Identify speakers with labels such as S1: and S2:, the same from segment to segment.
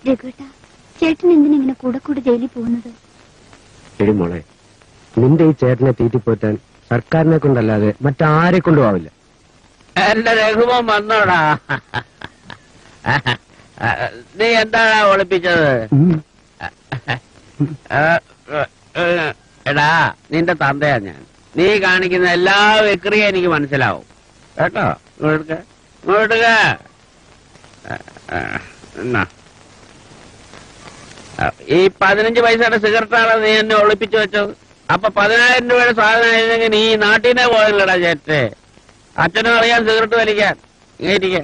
S1: രഘുവേട്ട ചേട്ടൻ എന്തിനിങ്ങനെ കൂടെ കൂടെ ജയിലിൽ പോകുന്നത്
S2: എടി മോളെ നിന്റെ ഈ ചേട്ടനെ തീറ്റിപ്പോറ്റാൻ സർക്കാരിനെ കൊണ്ടല്ലാതെ മറ്റാരെ കൊണ്ടും ആവില്ല
S3: എന്റെ രഘുമോൻ വന്നോടാ നീ എന്താടാ ഒളിപ്പിച്ചത് ഏ, ഏ, ഏ, എടാ നിന്റെ തന്തയാ ഞാൻ നീ കാണിക്കുന്ന എല്ലാ വിക്രിയും എനിക്ക് മനസ്സിലാവും കേട്ടോ ഇങ്ങോട്ട് ഇങ്ങോട്ട് എന്നാ ആ, ഈ പതിനഞ്ച് പൈസയുടെ സിഗരറ്റാണ് നീ എന്നെ ഒളിപ്പിച്ചു വെച്ചത് അപ്പൊ പതിനായിരം രൂപയുടെ സാധനം ആയിരുന്നെങ്കിൽ നീ ഈ നാട്ടിനെ പോയല്ലടാ ചേട്ടേ അച്ഛനും അറിയാൻ സിഗരറ്റ് വലിക്കാൻ ഇങ്ങേരിക്ക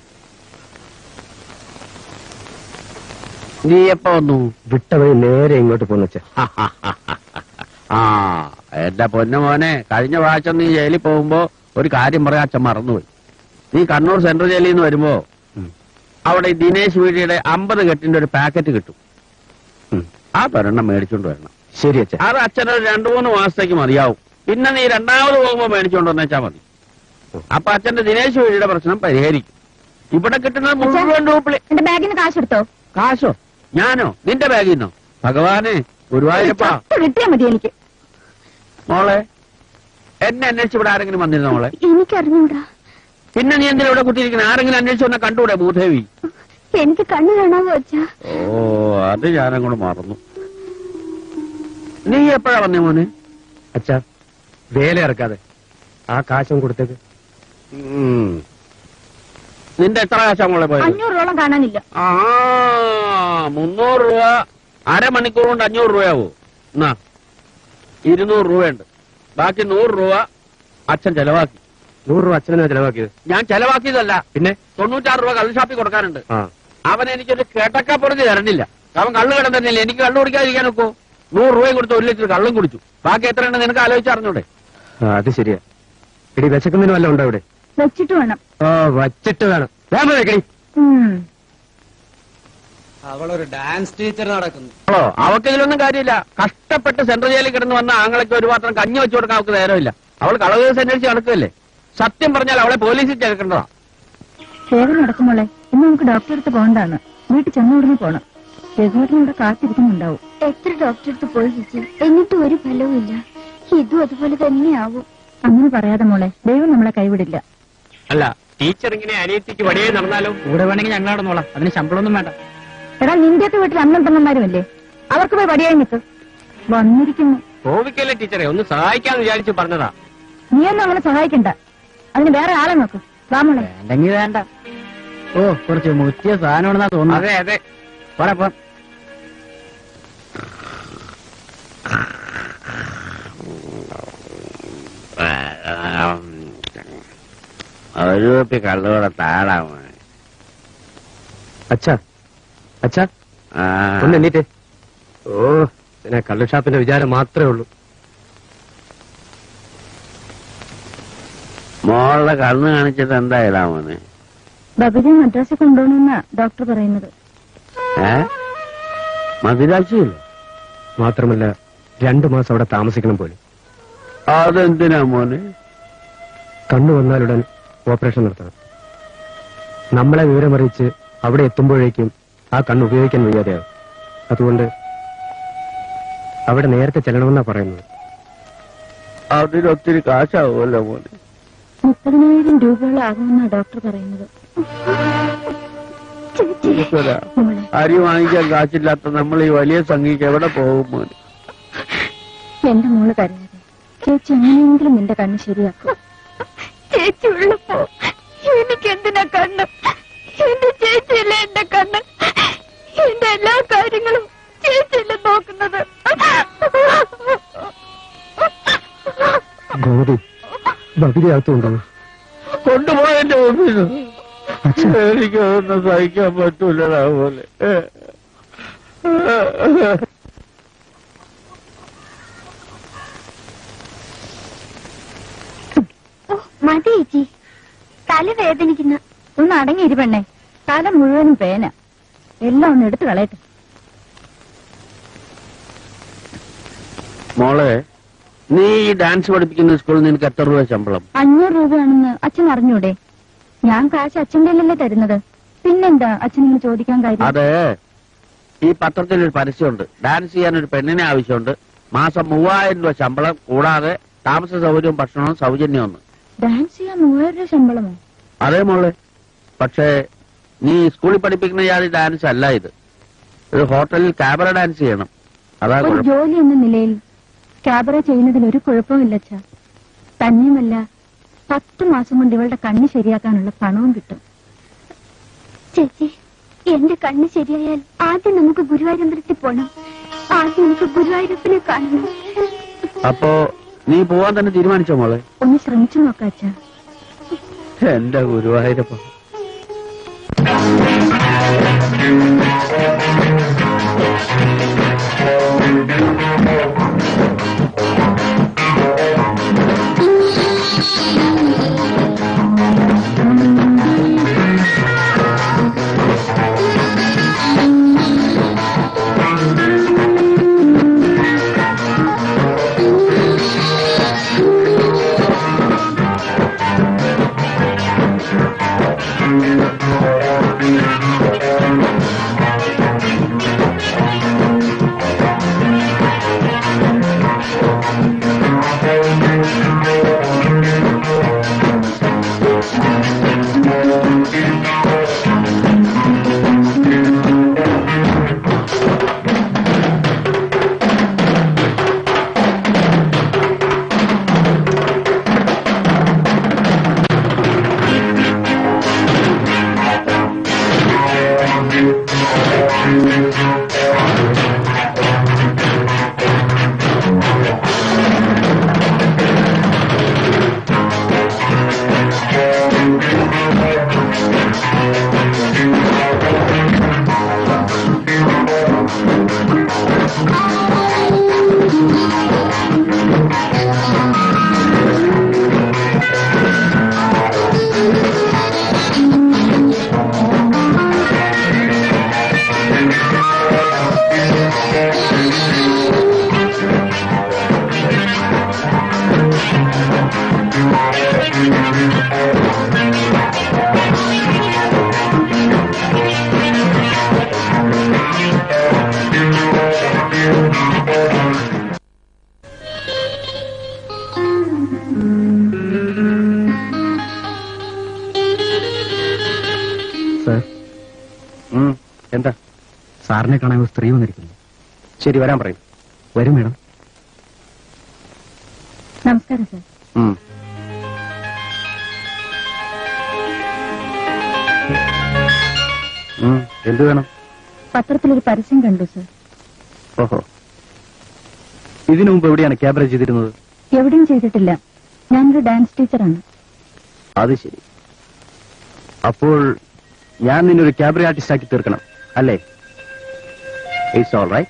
S3: നീ എപ്പോ വന്നു
S2: വിട്ട വഴി നേരെ ഇങ്ങോട്ട് പോന്നച്ച
S3: ആ എന്റെ പൊന്നു മോനെ കഴിഞ്ഞ പ്രാവശ്യം നീ ജയിലിൽ പോകുമ്പോ ഒരു കാര്യം പറയാൻ അച്ഛൻ മറന്നുപോയി നീ കണ്ണൂർ സെൻട്രൽ ജയിലിൽ നിന്ന് വരുമ്പോ
S2: ഉം.
S3: അവിടെ ഈ ദിനേശ് വീടിയുടെ അമ്പത് കെട്ടിന്റെ ഒരു പാക്കറ്റ് കിട്ടും
S2: ഉം.
S3: ആ തൊരെണ്ണം മേടിച്ചോണ്ട് വരണം
S2: ശരി അച്ഛ
S3: അത് അച്ഛനൊരു രണ്ടു മൂന്ന് മാസത്തേക്ക് മതിയാവും പിന്നെ നീ രണ്ടാമത് പോകുമ്പോ മേടിച്ചോണ്ട് വന്നേച്ചാ മതി അപ്പൊ അച്ഛന്റെ ദിനേശ് വീടിയുടെ പ്രശ്നം പരിഹരിക്കും ഇവിടെ കിട്ടുന്നത് മുഴുവൻ ഡ്യൂപ്ലി
S1: എന്റെ ബാഗിൽ നിന്ന് കാശെടുത്തോ
S3: കാശോ ഞാനോ നിന്റെ ബാഗിൽ നിന്നോ ഭഗവാനെ ഗുരുവായൂരപ്പാ
S1: ചത്ത് കിട്ടിയാ മതി എനിക്ക്
S3: മോളെ എന്നെ അന്വേഷിച്ച് ഇവിടെ ആരെങ്കിലും വന്നിരുന്നോ മോളെ
S1: എനിക്കറിഞ്ഞൂടാ
S3: പിന്നെ നീ എന്തിനാ ഇവിടെ കുത്തിയിരിക്കുന്നത് ആരെങ്കിലും അന്വേഷിച്ച് വന്നാൽ കണ്ടുകൂടെ ഭൂദേവി
S1: എനിക്ക് കണ്ണു കാണാവോ അച്ഛാ
S3: ഓ അത് ഞാനങ്ങോട്ട് മറന്നു നീ എപ്പോഴാ വന്നേ മോനെ
S2: അച്ഛ വേല ഇറക്കാതെ ആ കാശും കൊടുത്തേക്ക്
S3: ഉം. നിന്റെ എത്ര കാശാ മോളെ പോയത്
S1: അഞ്ഞൂറ് രൂപ കാണാനില്ല
S3: ആ മുന്നൂറ് രൂപ അരമണിക്കൂർ കൊണ്ട് അഞ്ഞൂറ് രൂപയാവോ എന്നാ ഇരുന്നൂറ് രൂപയുണ്ട് ബാക്കി നൂറ് രൂപ അച്ഛൻ ചെലവാക്കി
S2: നൂറ് രൂപ അച്ഛനെന്നാ ചെലവാക്കിയത്
S3: ഞാൻ ചെലവാക്കിയതല്ല
S2: പിന്നെ
S3: തൊണ്ണൂറ്റാറ് രൂപ കള്ള് ഷാപ്പിൽ കൊടുക്കാനുണ്ട്
S2: ആ
S3: അവൻ എനിക്കൊരു കേട്ടക്ക പൊറുതി തരണില്ല അവൻ കള്ള് കിടന്നില്ല എനിക്ക് കള്ളു കുടിക്കാതിരിക്കാൻ നോക്കൂ നൂറ് രൂപയും കൊടുത്ത് ഒരു ലിറ്റർ കള്ളും കുടിച്ചു ബാക്കി എത്രയുണ്ട് നിനക്ക് ആലോചിച്ചറിഞ്ഞൂടെ
S2: ആ, അത് ശരിയാ എടി വിശക്കുന്നതിന് വല്ല ഉണ്ടോ ഇവിടെ
S1: വെച്ചിട്ട് വേണം
S2: ഓ വച്ചിട്ട് വേണം വേഗം വെക്കടി
S1: ഉം.
S4: അവളൊരു ഡാൻസ് ടീച്ചർ നടക്കുന്നു
S3: ഓ അവക്ക് ഇതിലൊന്നും കാര്യമില്ല കഷ്ടപ്പെട്ട് സെൻട്രൽ ജയിലിൽ കിടന്ന് വന്ന ആങ്ങളയ്ക്ക് ഒരു പാത്രം കഞ്ഞി വെച്ചു കൊടുക്കാൻ അവൾക്ക് നേരമില്ല അവൾ കളവ് കേസ് അന്വേഷിച്ച് നടക്കുകയല്ലേ സത്യം പറഞ്ഞാൽ അവളെ പോലീസിൽ ചേർക്കേണ്ടതാ
S1: വേദന നടക്കുമ്പോളെ ഇന്ന് നമുക്ക് ഡോക്ടറെ അടുത്ത് പോകണ്ടാണ് വീട്ടിൽ ചെന്ന ഉടനെ പോണം രഘുവേട്ടൻ ഇവിടെ കാത്തിരിക്കുന്നുണ്ടാവും
S5: എത്ര ഡോക്ടറെ അടുത്ത് പോയി ചേച്ചി എന്നിട്ടും ഒരു ഫലവും ഇല്ല ഇതും അതുപോലെ തന്നെയാവും
S1: അങ്ങനെ പറയാതെ മോളെ ദൈവം നമ്മളെ കൈവിടില്ല
S3: അല്ല ടീച്ചർ ഇങ്ങനെ അനിയത്തിക്ക് വടിയായി നടന്നാലും
S4: കൂടെ വേണമെങ്കിൽ ഞങ്ങൾ നടന്നോളാം അതിന് ശമ്പളമൊന്നും വേണ്ട
S1: എടാ നിന്റെയൊക്കെ വീട്ടിൽ അണ്ണൻ പെണ്ണന്മാരുമല്ലേ അവർക്ക് പോയി വടിയായി നിൽക്ക് വന്നിരിക്കുന്നു
S3: കോവിക്കല്ലേ ടീച്ചറെ ഒന്ന് സഹായിക്കാന്ന് വിചാരിച്ചു പറഞ്ഞതാ
S1: നീയൊന്നും അങ്ങനെ സഹായിക്കണ്ട അതിന് വേറെ ആളെ നോക്ക് വാ മോളെ
S4: വേണ്ടെങ്കിൽ വേണ്ട ഓ കുറച്ച് മുറ്റിയ സാധനമാണെന്നാ തോന്നുന്നത്
S3: അതെ അതെ
S4: പോരാ പോ
S3: ഒരു കുപ്പി കള്ളുകൂടെ താടാമോ
S2: അച്ഛ അച്ഛ ഒന്ന് എണ്ണീറ്റേ ഓ പിന്നെ കള്ളു ഷാപ്പിന്റെ വിചാരം മാത്രമേ ഉള്ളൂ
S3: മോളുടെ കണ്ണ് കാണിച്ചിട്ട് എന്തായാലാ മോനെ
S1: ബബിനെ മദ്രാസിൽ കൊണ്ടുപോകണമെന്നാ ഡോക്ടർ പറയുന്നത്
S3: ഏ മതിരാശിയില്ല
S2: മാത്രമല്ല രണ്ടു മാസം അവിടെ താമസിക്കണം പോലും
S3: അതെന്തിനാ മോനെ
S2: കണ്ണു വന്നാലുടൻ ഓപ്പറേഷൻ നടത്തണം നമ്മളെ വിവരമറിയിച്ച് അവിടെ എത്തുമ്പോഴേക്കും ആ കണ്ണ് ഉപയോഗിക്കാൻ വയ്യാതെയാവും അതുകൊണ്ട് അവിടെ നേരത്തെ ചെല്ലണമെന്നാ പറയുന്നത്
S3: അതിനൊത്തിരി കാശാവുമല്ലോ മോനെ
S1: മുപ്പതിനായിരം രൂപകളാകുമെന്നാ ഡോക്ടർ പറയുന്നത്
S3: ഈശ്വരാ,
S1: മോളെ
S3: അരി വാങ്ങിക്കാൻ കാശില്ലാത്ത നമ്മൾ ഈ വലിയ സംഖ്യക്ക് എവിടെ പോകും മോനെ
S1: എന്റെ മോള് കരയാതെ ചേച്ചി എങ്ങനെയെങ്കിലും നിന്റെ കണ്ണ് ശരിയാക്കും
S5: ചേച്ചി ഉള്ളപ്പോ എനിക്ക് എന്തിനാ കണ്ണ് എന്റെ ചേച്ചിയല്ലേ എന്റെ കണ്ണ് എന്റെ എല്ലാ കാര്യങ്ങളും ചേച്ചിയല്ലേ നോക്കുന്നത്
S2: ഗോപി ബബിരിയകത്തുണ്ടോ
S3: കൊണ്ടുപോയെന്റെ മുമ്പിൽ എനിക്കതൊന്നും സഹിക്കാൻ പറ്റൂലടാ പോലെ
S5: ഓ മതി ചേച്ചി തല വേദനിക്കുന്ന
S1: ഒന്ന് അടങ്ങിയിരി പെണ്ണെ തല മുഴുവനും പേന എല്ലാം ഒന്ന് എടുത്തു കളയട്ടെ
S3: മോളെ നീ ഈ ഡാൻസ് പഠിപ്പിക്കുന്ന സ്കൂളിൽ നിനക്ക് എത്ര രൂപ ശമ്പളം
S1: അഞ്ഞൂറ് രൂപയാണെന്ന് അച്ഛൻ അറിഞ്ഞൂടെ ഞാൻ കാശ് അച്ഛൻ്റെ അല്ലേ തരുന്നത് പിന്നെന്താ അച്ഛൻ ഇങ്ങനെ ചോദിക്കാൻ കാര്യം
S3: അതെ ഈ പത്രത്തിൽ ഒരു പരസ്യമുണ്ട് ഡാൻസ് ചെയ്യാൻ ഒരു പെണ്ണിനെ ആവശ്യമുണ്ട് മാസം മൂവായിരം രൂപ ശമ്പളം കൂടാതെ താമസ സൗകര്യവും ഭക്ഷണവും സൗജന്യമെന്ന്
S1: ഡാൻസ് ചെയ്യാൻ മൂവായിരം രൂപ ശമ്പളമോ
S3: അതേ മോളെ പക്ഷേ നീ സ്കൂളിൽ പഠിപ്പിക്കുന്ന ജാതി ഡാൻസ് അല്ല ഇത് ഒരു ഹോട്ടലിൽ ക്യാമറ ഡാൻസ് ചെയ്യണം അതാ
S1: ഒരു
S3: കുഴപ്പം
S1: ജോലി എന്ന നിലയിൽ ക്യാബറ ചെയ്യുന്നതിൽ ഒരു കുഴപ്പമില്ല അച്ഛാ തന്നെയുമല്ല പത്ത് മാസം കൊണ്ട് ഇവളുടെ കണ്ണ് ശരിയാക്കാനുള്ള പണവും കിട്ടും
S5: ചേച്ചി എന്റെ കണ്ണ് ശരിയായാൽ ആദ്യം നമുക്ക് ഗുരുവായൂരമ്പലത്തിൽ പോണം ആദ്യം എനിക്ക് ഗുരുവായൂരപ്പനെ കാണണം
S3: അപ്പോ നീ പോവാൻ തന്നെ തീരുമാനിച്ചോ മോളെ
S1: ഒന്ന് ശ്രമിച്ചു നോക്കാം അച്ഛാ
S3: എന്റെ ഗുരുവായൂരപ്പ
S2: സാർ
S3: എന്താ
S2: സാറിനെ കാണാൻ ഒരു സ്ത്രീ വന്നിരിക്കുന്നു
S3: ശരി വരാൻ പറയും
S2: വരും മേഡം
S1: നമസ്കാരം സാർ
S3: എന്ത് വേണം
S1: പത്രത്തിലൊരു പരസ്യം കണ്ടു സാർ
S3: ഓഹോ ഇതിനു മുമ്പ് എവിടെയാണ് ക്യാബറ ചെയ്തിരുന്നത്
S1: എവിടെയും ചെയ്തിട്ടില്ല ഞാനൊരു ഡാൻസ് ടീച്ചറാണ്
S3: അത് ശരി അപ്പോൾ ഞാൻ നിന്നെ ഒരു ക്യാബറ ആർട്ടിസ്റ്റ് ആക്കി തീർക്കണം അല്ലേ ഇറ്റ്സ് ഓൾ റൈറ്റ്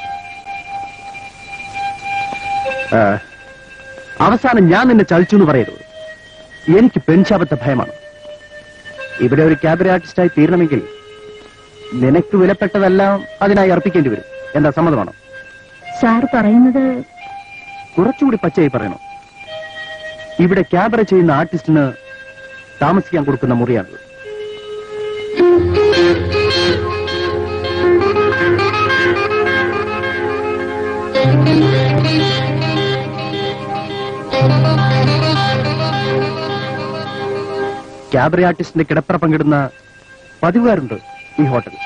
S3: അവസാനം ഞാൻ നിന്നെ ചതിച്ചു എന്ന് പറയരുത് എനിക്ക് പെൺശാപത്തെ ഭയമാണ് ഇവിടെ ഒരു ക്യാബറ ആർട്ടിസ്റ്റായി തീരണമെങ്കിൽ നിനക്ക് വിലപ്പെട്ടതെല്ലാം അതിനായി അർപ്പിക്കേണ്ടി വരും എന്താ സമ്മതമാണോ
S1: സാർ പറയുന്നത്
S3: കുറച്ചുകൂടി പച്ചയായി പറയണം ഇവിടെ ക്യാബറ ചെയ്യുന്ന ആർട്ടിസ്റ്റിന് താമസിക്കാൻ കൊടുക്കുന്ന മുറിയാണിത് ക്യാബറ ആർട്ടിസ്റ്റിന്റെ കിടപ്പറ പങ്കിടുന്ന പതിവുകാരുണ്ട് ഈ ഹോട്ടലിൽ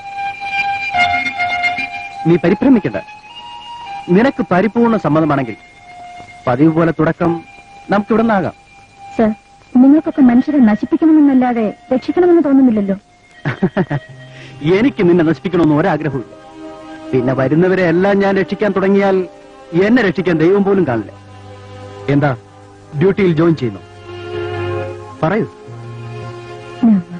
S3: നീ പരിഭ്രമിക്കണ്ട നിനക്ക് പരിപൂർണ സമ്മതമാണെങ്കിൽ പതിവ് പോലെ തുടക്കം നമുക്ക് ഇവിടെ നിന്നാകാം
S1: സാർ നിങ്ങൾക്കൊക്കെ മനുഷ്യരെ നശിപ്പിക്കണമെന്നല്ലാതെ രക്ഷിക്കണമെന്ന് തോന്നുന്നില്ലല്ലോ
S3: എനിക്ക് നിന്നെ നശിപ്പിക്കണമെന്ന് ഒരാഗ്രഹമില്ല പിന്നെ വരുന്നവരെ എല്ലാം ഞാൻ രക്ഷിക്കാൻ തുടങ്ങിയാൽ എന്നെ രക്ഷിക്കാൻ ദൈവം പോലും കാണില്ല എന്താ ഡ്യൂട്ടിയിൽ ജോയിൻ ചെയ്യുന്നു പറയൂ
S1: നവ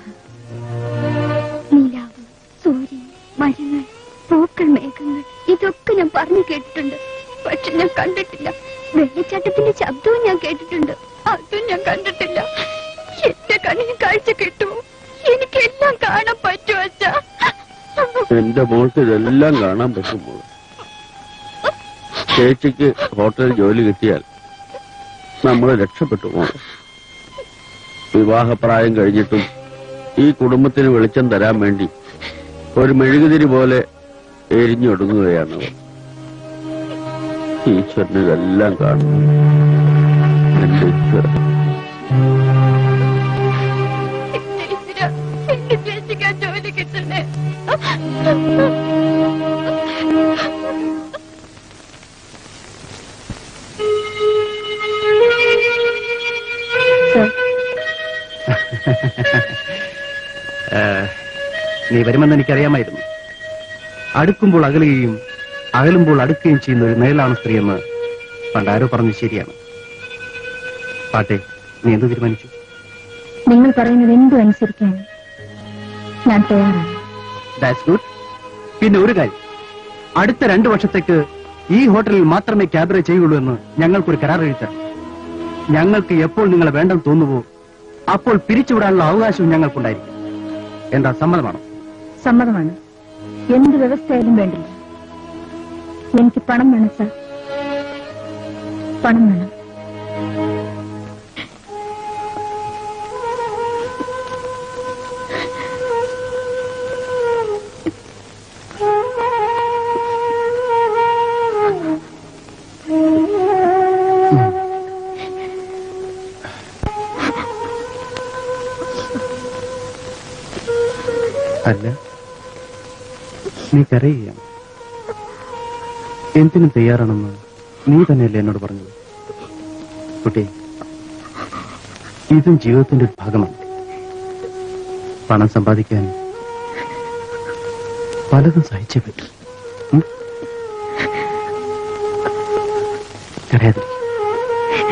S5: നിലാവ് സൂര്യൻ മരങ്ങൾ പൂക്കൾ മേഘങ്ങൾ ഇതൊക്കെ ഞാൻ പറഞ്ഞു കേട്ടിട്ടുണ്ട് പക്ഷെ ഞാൻ കണ്ടിട്ടില്ല വെള്ളച്ചാട്ടത്തിന്റെ ശബ്ദവും ഞാൻ കേട്ടിട്ടുണ്ട് അതും ഞാൻ കണ്ടിട്ടില്ല എന്റെ കണ്ണിന് കാഴ്ച കിട്ടുമോ എനിക്കെല്ലാം കാണാൻ പറ്റുമോ അച്ഛാ
S3: എന്റെ മോൾക്ക് ഇതെല്ലാം കാണാൻ പറ്റുമ്പോൾ ചേച്ചിക്ക് ഹോട്ടലിൽ ജോലി കിട്ടിയാൽ നമ്മൾ രക്ഷപ്പെട്ടു മോളെ വിവാഹപ്രായം കഴിഞ്ഞിട്ടും ഈ കുടുംബത്തിന് വെളിച്ചം തരാൻ വേണ്ടി ഒരു മെഴുകുതിരി പോലെ
S6: എരിഞ്ഞൊടുങ്ങുകയാണ് അവർ. ഈശ്വരന് ഇതെല്ലാം കാണുന്നു എന്റെ ഈശ്വരൻ
S5: ഈശ്വരാ, എന്റെ ചേച്ചിക്ക് ആ ജോലി കിട്ടണേ
S1: സർ
S3: ഏഹ്, നീ വരുമെന്ന് എനിക്കറിയാമായിരുന്നു അടുക്കുമ്പോൾ അകലുകയും അകലുമ്പോൾ അടുക്കുകയും ചെയ്യുന്ന ഒരു നേലാണ് സ്ത്രീയെന്ന് പണ്ടാരോ പറഞ്ഞു ശരിയാണ് പാട്ടെ നീ എന്ത് തീരുമാനിച്ചു
S1: നിങ്ങൾ പറയുന്നത് എന്തും അനുസരിക്കാൻ ഞാൻ തയ്യാറാണ്
S3: ദാറ്റ്സ് ഗുഡ് പിന്നെ ഒരു കാര്യം അടുത്ത രണ്ടു വർഷത്തേക്ക് ഈ ഹോട്ടലിൽ മാത്രമേ ക്യാബറേ ചെയ്യുള്ളൂ എന്ന് ഞങ്ങൾക്കൊരു കരാർ എഴുതാം ഞങ്ങൾക്ക് എപ്പോൾ നിങ്ങളെ വേണ്ടെന്ന് തോന്നുവോ അപ്പോൾ പിരിച്ചുവിടാനുള്ള അവകാശവും ഞങ്ങൾക്കുണ്ടായിരിക്കും എന്താ സമ്മതമാണോ
S1: സമ്മതമാണ് എന്ത് വ്യവസ്ഥയായാലും വേണ്ടില്ല എനിക്ക് പണം വേണം സർ പണം വേണം
S3: അല്ല നീ കരയുകയാണ് എന്തിനും തയ്യാറാണെന്ന് നീ തന്നെയല്ലേ എന്നോട് പറഞ്ഞത് കുട്ടി ഇതും ജീവിതത്തിന്റെ ഒരു ഭാഗമാണ് പണം സമ്പാദിക്കാൻ പലതും സഹിച്ചേ പറ്റൂ ഉം? കരയാതിരിക്കുക